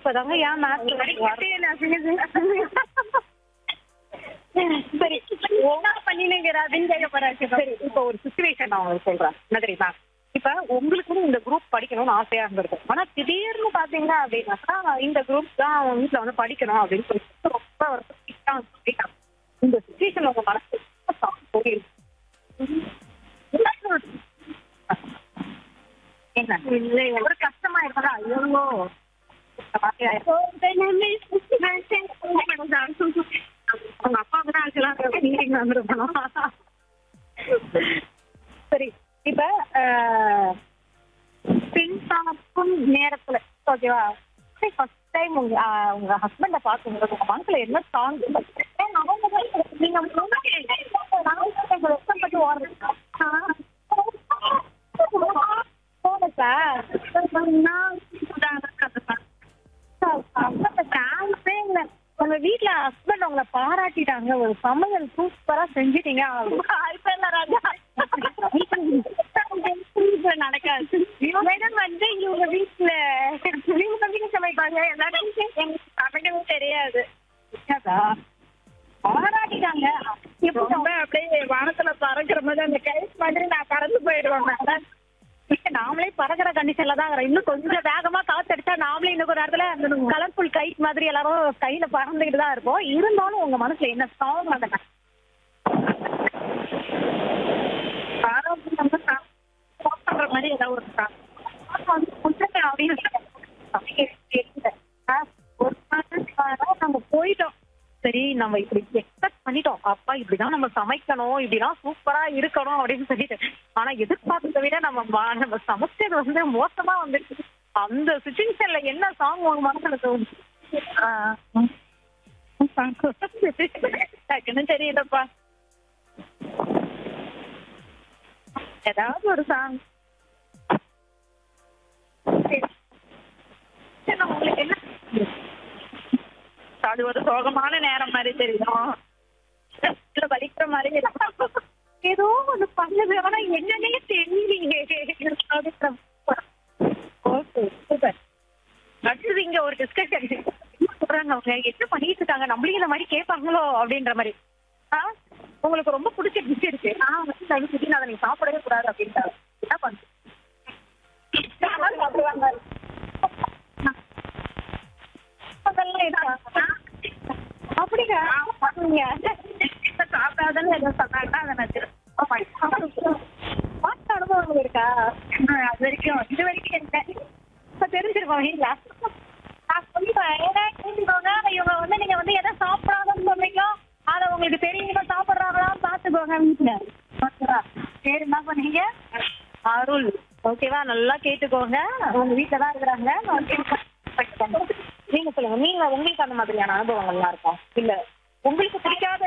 இப்பதாங்க ஏன் மேட்ச் சரி என்ன பண்ணினுங்கிற அப்படின்னு கேட்க போறாச்சு சரி இப்போ ஒரு சுச்சுவேஷன் நான் உங்களுக்கு சொல்றேன் என்ன தெரியுமா இப்ப உங்களுக்கு இந்த குரூப் படிக்கணும்னு ஆசையா இருந்திருக்கும் ஆனா திடீர்னு பாத்தீங்க அப்படின்னாக்கா இந்த குரூப் தான் அவங்க வீட்டுல வந்து படிக்கணும் அப்படின்னு சொல்லிட்டு ரொம்ப வருஷம் கிட்டா வந்து சொல்லிட்டாங்க இந்த சுச்சுவேஷன் உங்க மனசு ரொம்ப தாழ்ந்து போயிருக்கு என்ன இல்லை ஒரு கஷ்டமா இருக்கா ஐயோ இந்த மாதிரி ஆயிடுச்சு. அவங்க அப்பாவுக்கு தான் ஆக்சுவலா மீட்டிங் வந்திருக்கணும் சரி இப்ப பின்சாக்கும் நேரத்துல ஓகேவா ஃபர்ஸ்ட் டைம் உங்க ஆஹ், உங்க ஹஸ்பண்ட பாக்கும்போது உங்க மனசுல என்ன சாங் நீங்க முன்னாடி பத்தி போனச்சா சான்ஸே இல்ல உங்க வீட்ல ஹஸ்பண்ட் உங்களை பாராட்டிட்டாங்க ஒரு சமையல் சூப்பரா செஞ்சுட்டீங்க நடக்காது மேடம் வந்து இவங்க வீட்டுல இவங்க வீட்டுல சமைப்பாங்க எல்லாரும் எனக்கு சமைக்கவும் தெரியாது பாராட்டிட்டாங்க ரொம்ப அப்படியே வானத்துல பறக்கிற மாதிரி அந்த கைஸ் மாதிரி நான் பறந்து போயிடுவேன் மேடம் இல்ல, நாமளே பறக்கிற கண்டிஷன்ல தான் இருக்கிறோம். இன்னும் கொஞ்சம் வேகமா காத்தடிச்சா நாமளே இன்னும் ஒரு இடத்துல கலர்ஃபுல் கைட் மாதிரி எல்லாரும் கையில பறந்துகிட்டு தான் இருப்போம் இருந்தாலும் உங்க மனசுல என்ன சாங் அந்த ஆரோக்கியம் நம்ம ஸ்டாப் பண்ற மாதிரி ஏதாவது ஒரு song. வந்து கொஞ்சம் அப்படின்னு சமைக்க தெரியல. ஆ, ஒரு மாதம் நம்ம போயிட்டோம் சரி நம்ம இப்படி எக்ஸ்பெக்ட் பண்ணிட்டோம் அப்பா இப்படிதான் நம்ம சமைக்கணும் இப்படிதான் சூப்பரா இருக்கணும் அப்படின்னு சொல்லிட்டு ஆனா எதிர்பார்த்ததை விட நம்ம ம- நம்ம சமைச்சது வந்து மோசமா வந்துருச்சு அந்த சுச்சுவேஷன்ல என்ன சாங் உங்க மனசுல தோணுச்சு ஆ, டக்குன்னு தெரியலப்பா ஏதாவது ஒரு சாங் உங்களுக்கு என்ன அது ஒரு சோகமான நேரம் மாதிரி தெரியும் இல்ல வலிக்கிற மாதிரி இருக்கும். ஏதோ ஒண்ணு பண்ணுது ஆனா என்னன்னே தெரியலையே ஓகே சூப்பர் அடுத்தது இங்க ஒரு டிஸ்கஷன் சொல்றாங்க அவங்க என்ன பண்ணிட்டு இருக்காங்க நம்மளையும் இந்த மாதிரி கேட்பாங்களோ அப்படின்ற மாதிரி ஆ உங்களுக்கு ரொம்ப பிடிச்ச டிஷ் இருக்கு நான் வந்து தயவு செஞ்சு அதை நீங்க சாப்பிடவே கூடாது அப்படின்ட்டாங்க என்ன பண்ணுங்க சாப்பிடுவாங்க அதெல்லாம் என்ன அப்படிங்க பண்ணுவீங்க இப்ப சாப்பிடாதன்னு எதுவும் சொன்னாங்கன்னா அதை நான் திரும்ப மாட்டேன். பார்த்த அனுபவம் இருக்கா ஆ, அது வரைக்கும் இது வரைக்கும் இல்லை இப்ப தெரிஞ்சிருக்கோம் வீட்ல நான் சொல்லுவேன் ஏன்னா கேட்டுக்கோங்க இவங்க வந்து நீங்க வந்து எதை சாப்பிடாதன்னு சொன்னீங்களோ அதை உங்களுக்கு தெரியுங்க சாப்பிடுறாங்களா பாத்துக்கோங்க வீட்டுல ஓகேவா பேர் என்ன பண்ணீங்க அருள் ஓகேவா நல்லா கேட்டுக்கோங்க உங்க வீட்டுல தான் இருக்கிறாங்க நீங்க சொல்லுங்க நீங்க உங்களுக்கு அந்த மாதிரியான அனுபவங்கள்லாம் இருக்கா இல்ல உங்களுக்கு பிடிக்காத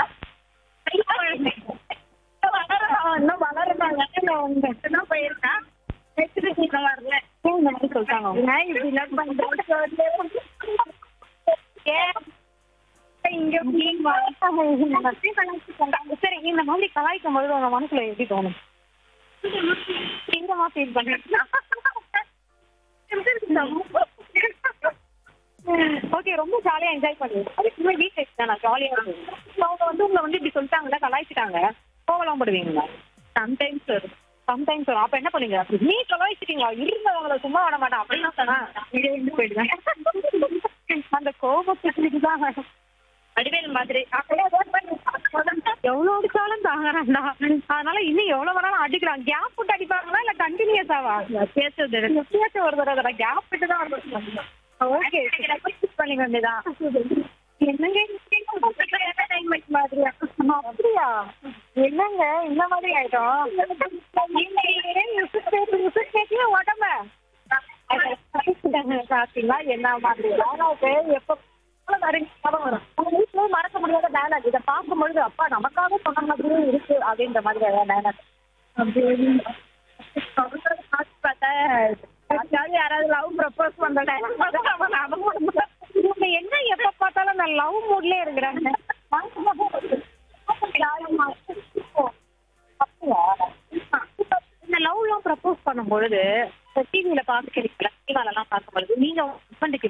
வளர- இன்னும் வளருவாங்க நான் உங்க தான் போயிருக்கேன் நெக்ஸ்ட் சீக்கிரம் வரல இந்த மாதிரி சொல்லிட்டாங்க அவங்க. நான் இப்படி எல்லாம் பண்றேன் ஏன் இங்க மீன் சரி இந்த மாதிரி கலாய்க்கும் பொழுது உங்க மனசுல எப்படி தோணும் எங்கமா ஃபீல் பண்றீங்க ஓகே ரொம்ப ஜாலியா என்ஜாய் பண்ணுவேன் அதுக்குமே வீட்டுல தான் நான் ஜாலியா இருந்தேன் அவங்க வந்து உங்களை வந்து இப்படி சொல்லிட்டாங்கல்ல கலாய்ச்சிட்டாங்க கோவலாம் படுவீங்களா சம்டைம்ஸ் வரும் சம்டைம்ஸ் வரும் அப்ப என்ன பண்ணுவீங்க நீ கலாய்ச்சிட்டீங்களா இருந்தவங்கள சும்மா விட மாட்டேன் அப்படின்னு சொன்னா வெளியே இருந்து போயிடுவேன் அந்த கோபத்துக்கு தான் வடிவேல் மாதிரி அப்படியே அதான் பண்ணி எவ்வளவு அடிச்சாலும் தாங்குறான்டா அதனால இன்னும் எவ்வளவு வேணாலும் அடிக்கிறான் கேப் விட்டு அடிப்பாங்களா இல்ல கண்டினியூஸாவா பேசுறது எப்பயாச்சும் ஒரு தடவை கேப் விட்டு தான் வருது ஓகே பண்ணி வேண்டியதான் என்னங்க என்டர்டைன்மெண்ட் மாதிரியா அப்படியா என்னங்க இந்த மாதிரி ஆயிட்டோம் உடம்ப பாத்தீங்களா என்ன மாதிரி டயலாக் எப்ப ஞாபகம் வரும் உங்க வீட்டுல மறக்க முடியாத டயலாக் இதை பார்க்கும்பொழுது அப்பா நமக்காக சொன்ன மாதிரியே இருக்கு அப்படின்ற மாதிரி டயலாக் பார்த்தா யாராவது யாராவது லவ் ப்ரப்போஸ் பண்ற டைம் நம்ம ஞாபகம் இவங்க என்ன எப்ப பார்த்தாலும் அந்த லவ் மூட்லயே இருக்கிறாங்க அப்படியா? இந்த லவ் எல்லாம் ப்ரப்போஸ் பண்ணும் பொழுது டிவியில பாத்துக்கிறீங்களா டிவில எல்லாம் பார்க்கும் பொழுது நீங்க ஹஸ்பண்டுக்கு